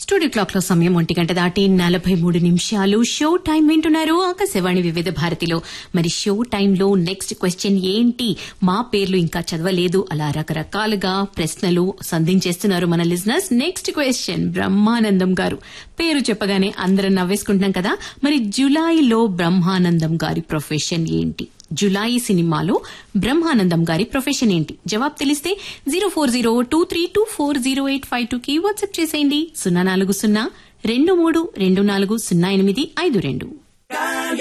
studio clock లో సమయం ఒంటి గంట దాటి నలభై మూడు నిమిషాలు షో టైం వింటున్నారు ఆకాశవాణి వివిధ భారతిలో మరి షో టైంలో నెక్స్ట్ క్వశ్చన్ ఏంటి మా పేర్లు ఇంకా చదవలేదు అలా రకరకాలుగా ప్రశ్నలు సంధించేస్తున్నారు మన లిజనర్స్ నెక్స్ట్ క్వశ్చన్ బ్రహ్మానందం గారు పేరు చెప్పగానే అందరం నవ్వేసుకుంటున్నాం కదా మరి జులైలో బ్రహ్మానందం గారి ప్రొఫెషన్ ఏంటి జులాయి సినిమాలో బ్రహ్మానందం గారి ప్రొఫెషన్ ఏంటి జవాబు తెలిస్తే zero four zero two three two four zero eight five two కి వాట్సాప్ చేసేయండి సున్నా నాలుగు సున్నా రెండు మూడు రెండు నాలుగు సున్నా ఎనిమిది ఐదు రెండు